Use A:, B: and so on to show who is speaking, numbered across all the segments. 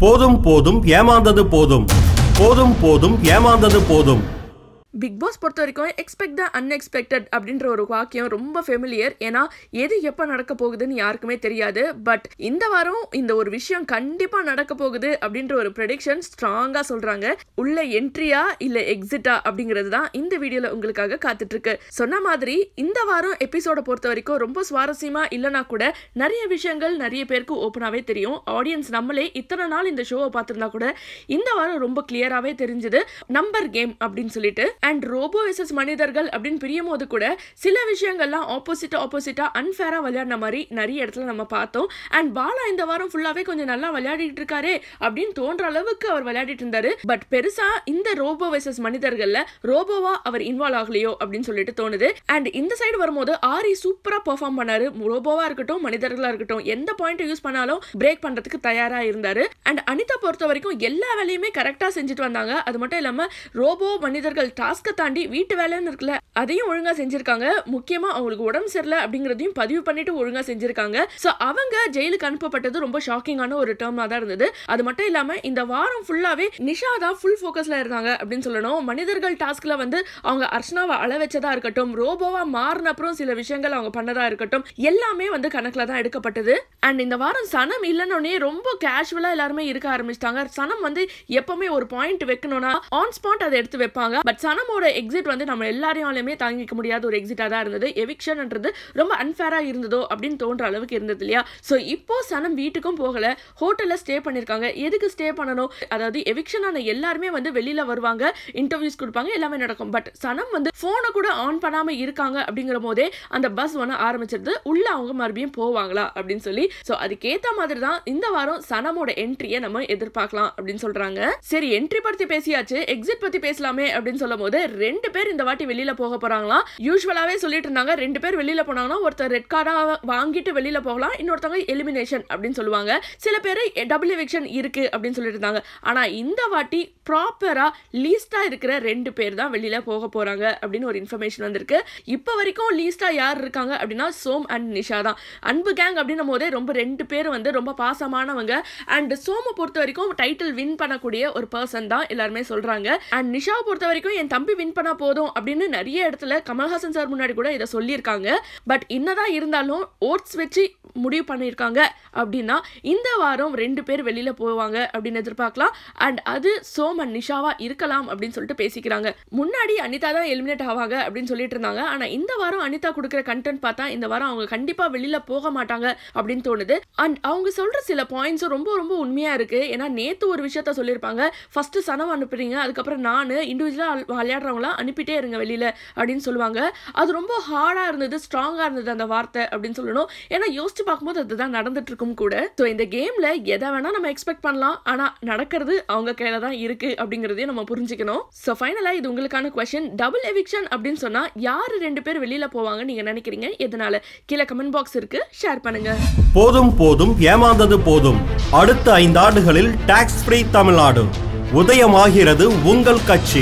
A: போதும் போதும் ஏமாந்தது போதும் போதும் போதும் ஏமாந்தது போதும்
B: பிக் பாஸ் பொறுத்த வரைக்கும் எக்ஸ்பெக்ட் த அன்எக்ஸ்பெக்டட் அப்படின்ற ஒரு வாக்கியம் ரொம்ப ஃபெமிலியர் ஏன்னா எது எப்போ நடக்க போகுதுன்னு யாருக்குமே தெரியாது பட் இந்த வாரம் இந்த ஒரு விஷயம் கண்டிப்பாக நடக்க போகுது அப்படின்ற ஒரு ப்ரெடிக்ஷன் ஸ்ட்ராங்காக சொல்கிறாங்க உள்ள என்ட்ரியா இல்லை எக்ஸிட்டா அப்படிங்கிறது தான் இந்த வீடியோவில் உங்களுக்காக காத்துட்ருக்கு சொன்ன மாதிரி இந்த வாரம் எபிசோட பொறுத்த வரைக்கும் ரொம்ப சுவாரஸ்யமாக இல்லைனா கூட நிறைய விஷயங்கள் நிறைய பேருக்கு ஓப்பனாகவே தெரியும் ஆடியன்ஸ் நம்மளே இத்தனை நாள் இந்த ஷோவை பார்த்துருந்தா கூட இந்த வாரம் ரொம்ப கிளியராகவே தெரிஞ்சுது நம்பர் கேம் அப்படின்னு சொல்லிட்டு அண்ட் ரோபோ வெசஸ் மனிதர்கள் அப்படின்னு பிரியும் போது கூட சில விஷயங்கள்லாம் ஆப்போசிட் ஆப்போசிட்டா அன்ஃபேரா விளையாடின மாதிரி நிறைய இடத்துல நம்ம பார்த்தோம் அண்ட் பாலா இந்த வாரம் ஃபுல்லாவே கொஞ்சம் நல்லா விளையாடிட்டு இருக்காரே அப்படின்னு தோன்ற அளவுக்கு அவர் விளையாடிட்டு இருந்தாரு பட் பெருசா இந்த ரோபோ வெசஸ் மனிதர்கள்ல ரோபோவா அவர் இன்வால்வ் ஆகலையோ அப்படின்னு சொல்லிட்டு தோணுது அண்ட் இந்த சைடு வரும்போது ஆரி சூப்பரா பெர்ஃபார்ம் பண்ணாரு ரோபோவா இருக்கட்டும் மனிதர்களா இருக்கட்டும் எந்த பாயிண்ட் யூஸ் பண்ணாலும் பிரேக் பண்றதுக்கு தயாரா இருந்தாரு அண்ட் அனிதா பொறுத்த வரைக்கும் எல்லா வேலையுமே கரெக்டா செஞ்சுட்டு வந்தாங்க அது மட்டும் இல்லாம ரோபோ மனிதர்கள் டாஸ்க்கை தாண்டி வீட்டு வேலைன்னு இருக்குல்ல அதையும் ஒழுங்கா செஞ்சிருக்காங்க முக்கியமா அவங்களுக்கு உடம்பு சரியில்லை அப்படிங்கிறதையும் பதிவு பண்ணிட்டு ஒழுங்கா செஞ்சிருக்காங்க ஸோ அவங்க ஜெயிலுக்கு அனுப்பப்பட்டது ரொம்ப ஷாக்கிங்கான ஒரு டேர்மா தான் இருந்தது அது மட்டும் இல்லாம இந்த வாரம் ஃபுல்லாவே நிஷா தான் ஃபுல் ஃபோக்கஸ்ல இருந்தாங்க அப்படின்னு சொல்லணும் மனிதர்கள் டாஸ்க்ல வந்து அவங்க அர்ச்சனாவை அள வச்சதா இருக்கட்டும் ரோபோவா மாறின அப்புறம் சில விஷயங்கள் அவங்க பண்ணதா இருக்கட்டும் எல்லாமே வந்து கணக்குல தான் எடுக்கப்பட்டது அண்ட் இந்த வாரம் சனம் இல்லைன்னொடனே ரொம்ப கேஷுவலா எல்லாருமே இருக்க ஆரம்பிச்சிட்டாங்க சனம் வந்து எப்பவுமே ஒரு பாயிண்ட் வைக்கணும்னா ஆன் ஸ்பாட் அதை எடுத்து வைப்பாங்க பட் சனமோட எக்ஸிட் வந்து நம்ம எல்லாரையாலுமே தாங்கிக்க முடியாத ஒரு எக்ஸிட்டா தான் இருந்தது எவிக்ஷன்ன்றது ரொம்ப அன்ஃபேரா இருந்ததோ அப்படின்னு தோன்ற அளவுக்கு இருந்தது இல்லையா ஸோ இப்போ சனம் வீட்டுக்கும் போகல ஹோட்டல்ல ஸ்டே பண்ணிருக்காங்க எதுக்கு ஸ்டே பண்ணணும் அதாவது எவிக்ஷன் ஆன எல்லாருமே வந்து வெளியில வருவாங்க இன்டர்வியூஸ் கொடுப்பாங்க எல்லாமே நடக்கும் பட் சனம் வந்து போனை கூட ஆன் பண்ணாம இருக்காங்க அப்படிங்கிற போதே அந்த பஸ் ஒன்று ஆரம்பிச்சிருது உள்ள அவங்க மறுபடியும் போவாங்களா அப்படின்னு சொல்லி ஸோ அதுக்கேத்த மாதிரி தான் இந்த வாரம் சனமோட என்ட்ரியை நம்ம எதிர்பார்க்கலாம் அப்படின்னு சொல்றாங்க சரி என்ட்ரி பத்தி பேசியாச்சு எக்ஸிட் பத்தி பேசலாமே அப்படின்னு சொல்லும் போது ரெண்டு பேர் இந்த வாட்டி வெளியில போக போறாங்களாம் யூஸ்வலாவே சொல்லிட்டு இருந்தாங்க ரெண்டு பேர் வெளியில போனாங்கன்னா ஒருத்தர் ரெட் கார்டா வாங்கிட்டு வெளியில போகலாம் இன்னொருத்தவங்க எலிமினேஷன் அப்படின்னு சொல்லுவாங்க சில பேர் டபுள் எவிக்ஷன் இருக்கு அப்படின்னு சொல்லிட்டு இருந்தாங்க ஆனா இந்த வாட்டி ப்ராப்பரா லீஸ்டா இருக்கிற ரெண்டு பேர் தான் வெளியில போக போறாங்க அப்படின்னு ஒரு இன்ஃபர்மேஷன் வந்திருக்கு இப்போ வரைக்கும் லீஸ்டா யார் இருக்காங்க அப்படின்னா சோம் அண்ட் நிஷா தான் அன்பு கேங் அப்படின்னும் போதே ரொம்ப ரெண்டு பேர் வந்து ரொம்ப பாசமானவங்க அண்ட் சோமை பொறுத்த வரைக்கும் டைட்டில் வின் பண்ணக்கூடிய ஒரு பர்சன் தான் எல்லாருமே சொல்றாங்க அண்ட் நிஷாவை பொறுத்த வரைக்கும் என் தம்பி வின் பண்ணா போதும் அப்படின்னு நிறைய இடத்துல கமல்ஹாசன் சார் முன்னாடி கூட இதை சொல்லியிருக்காங்க பட் என்னதான் இருந்தாலும் ஓட்ஸ் வச்சு முடிவு பண்ணியிருக்காங்க அப்படின்னா இந்த வாரம் ரெண்டு பேர் வெளியில போவாங்க அப்படின்னு எதிர்பார்க்கலாம் அண்ட் அது சோம் அண்ட் நிஷாவா இருக்கலாம் அப்படின்னு சொல்லிட்டு பேசிக்கிறாங்க முன்னாடி அனிதா தான் எலிமினேட் ஆவாங்க அப்படின்னு சொல்லிட்டு இருந்தாங்க ஆனா இந்த வாரம் அனிதா கொடுக்குற கண்டென்ட் பார்த்தா இந்த வாரம் அவங்க கண்டிப்பா வெளியில போக மாட்டாங்க அப்படின்னு தோணுது அண்ட் அவங்க சொல்ற சில பாயிண்ட்ஸும் ரொம்ப ரொம்ப உண்மையா இருக்கு ஏன்னா நேத்து ஒரு விஷயத்த சொல்லியிருப்பாங்க ஃபர்ஸ்ட் சனம் அனுப்புறீங்க அதுக்கப்புறம் நான் இண்டிவிஜுவலா விளையாடுறவங்களா அனுப்பிட்டே இருங்க வெளியில அப்படின்னு சொல்லுவாங்க அது ரொம்ப ஹார்டா இருந்தது ஸ்ட்ராங்கா இருந்தது அந்த வார்த்தை அப்படின்னு சொல்லணும் ஏன்னா யோசிச்சு பார்க்கும்போது அதுதான் நடந்துட்டு இருக்கும் கூட ஸோ இந்த கேம்ல எதை வேணா நம்ம எக்ஸ்பெக்ட் பண்ணலாம் ஆனா நடக்கிறது அவங்க கையில தான் இருக்கு அப்படிங்கறதையும் நம்ம புரிஞ்சுக்கணும் ஸோ ஃபைனலா இது உங்களுக்கான கொஸ்டின் டபுள் எவிக்ஷன் அப்படின்னு சொன்னா யாரு ரெண்டு பேர் வெளியில போவாங்க நீங்க நினைக்கிறீங்க எதனால கீழே கமெண்ட் பாக்ஸ் இருக்கு ஷேர் பண்ணுங்க
A: போதும் போதும் ஏமாந்தது போதும் அடுத்த ஐந்தாண்டுகளில் டாக்ஸ் ஃப்ரீ தமிழ்நாடு உதயமாகிறது உங்கள் கட்சி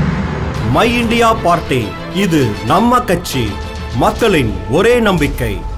A: மை இந்தியா பார்ட்டி இது நம்ம கட்சி மக்களின் ஒரே நம்பிக்கை